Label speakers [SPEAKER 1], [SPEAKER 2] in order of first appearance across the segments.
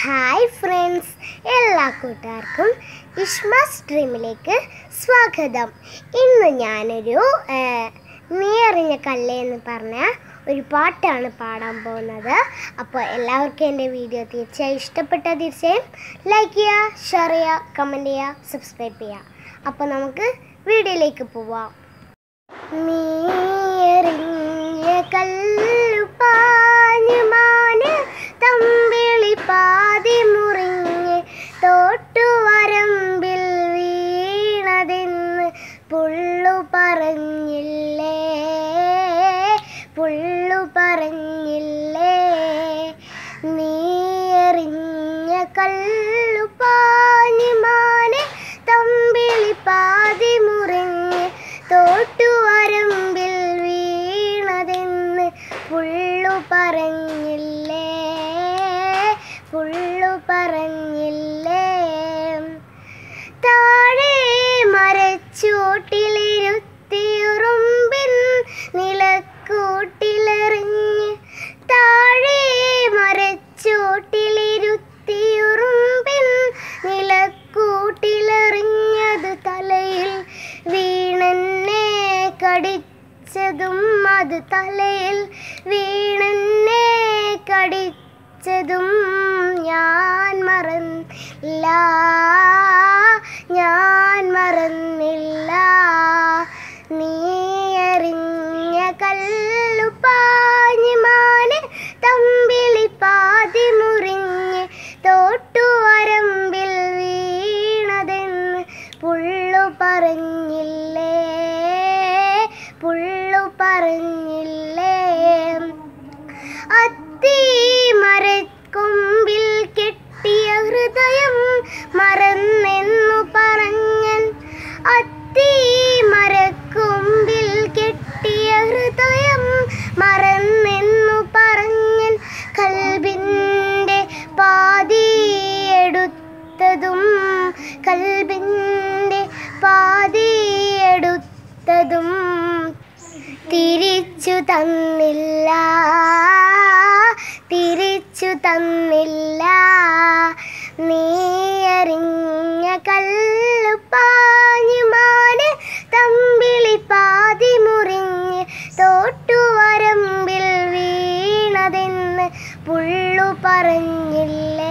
[SPEAKER 1] hi friends എല്ലാ കൂട്ടുകാർക്കും ഇഷ്മാസ് ഡ്രീമിലേക്ക് സ്വാഗതം ഇന്ന് ഞാനൊരു ആ, നീ അറിഞ്ഞ കല്ല് എന്ന് പറഞ്ഞ ഒരു പാട്ടാണ് പാടാൻ പോകുന്നത് അപ്പോൾ എല്ലാവർക്കും എൻ്റെ വീഡിയോ തീർച്ചയായും ഇഷ്ടപ്പെട്ട തീർച്ചയായും ലൈക്ക് ചെയ്യുക ഷെയർ ചെയ്യുക കമൻറ്റ് ചെയ്യുക സബ്സ്ക്രൈബ് ചെയ്യുക അപ്പോൾ നമുക്ക് വീഡിയോയിലേക്ക് പോവാം നീയെറിഞ്ഞ കല്ലു പാഞ്ഞുമാന് തമ്പിളി പാതി മുറിഞ്ഞ് തോട്ടുവരമ്പിൽ വീണതെന്ന് പുള്ളു പറഞ്ഞില്ലേ പുള്ളു പറഞ്ഞില്ലേ നീയെറിഞ്ഞ കല്ലു പാഞ്ഞുമാന് തമ്പിളി പാതി മുറിഞ്ഞ് തോട്ടുവരമ്പിൽ വീണതെന്ന് പുള്ളു പറഞ്ഞില്ലേ പുള്ളു പറഞ്ഞില്ലേ താഴെ മരച്ചോട്ടിലിരുത്തിയുറുമ്പിൻ നിലക്കൂട്ടിലെറിഞ്ഞ് താഴെ മരച്ചോട്ടിലിരുത്തിയുറുമ്പിൻ നിലക്കൂട്ടിലെറിഞ്ഞത് തലയിൽ വീണെന്നെ കടിച്ചതും അത് തലയിൽ വീണെന്നെ കടിച്ചതും ഞാൻ മറന്നില്ല ഞാൻ മറന്നില്ല നീ എറിഞ്ഞ കല്ലു പാഞ്ഞുമാന് തമ്പിളി പാതി മുറിഞ്ഞ് തോട്ടുവരമ്പിൽ വീണതെന്ന് പുള്ളു പറഞ്ഞില്ലേ പുള്ളു പറഞ്ഞില്ലേ അത്തി മരക്കൊമ്പിൽ കെട്ടിയ ഹൃദയം മറന്നെന്നു പറഞ്ഞൻ അത്തി മരക്കൊമ്പിൽ കെട്ടിയ ഹൃദയം മറന്നെന്നു പറഞ്ഞൻ കൽബിൻ്റെ പാതിയെടുത്തതും കൽബിൻ്റെ പാതിയെടുത്തതും തിരിച്ചു തന്നില്ല തിരിച്ചു തന്നില്ല നീ എറിഞ്ഞ കല്ലു പാഞ്ഞുമാന് തമ്പിളി പാതി മുറിഞ്ഞ് തോട്ടുവരമ്പിൽ വീണതെന്ന് പുള്ളു പറഞ്ഞില്ലേ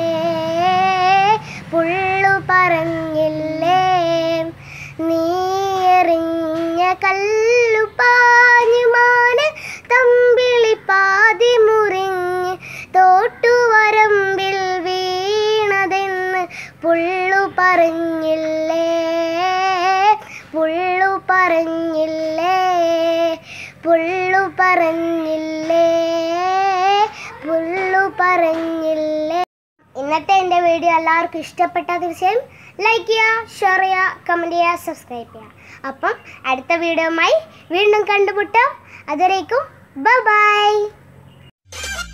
[SPEAKER 1] പുള്ളു പറഞ്ഞില്ലേ നീ എറിഞ്ഞ കല്ലു പാഞ്ഞുമാന് തമ്പിളി പാതി മുറിഞ്ഞ് തോട്ടുവരമ്പിൽ വീണതെന്ന് പുള്ളു പറഞ്ഞില്ലേ പുള്ളു പറഞ്ഞില്ലേ പുള്ളു പറഞ്ഞില്ലേ പുള്ളു പറഞ്ഞില്ലേ ഇന്നത്തെ എൻ്റെ വീഡിയോ എല്ലാവർക്കും ഇഷ്ടപ്പെട്ടാൽ തീർച്ചയായും ലൈക്ക് ചെയ്യുക ഷെയർ ചെയ്യുക കമൻറ്റ് ചെയ്യുക സബ്സ്ക്രൈബ് ചെയ്യുക അപ്പം അടുത്ത വീഡിയോയുമായി വീണ്ടും കണ്ടുമുട്ടാം അതുവരേക്കും ബൈ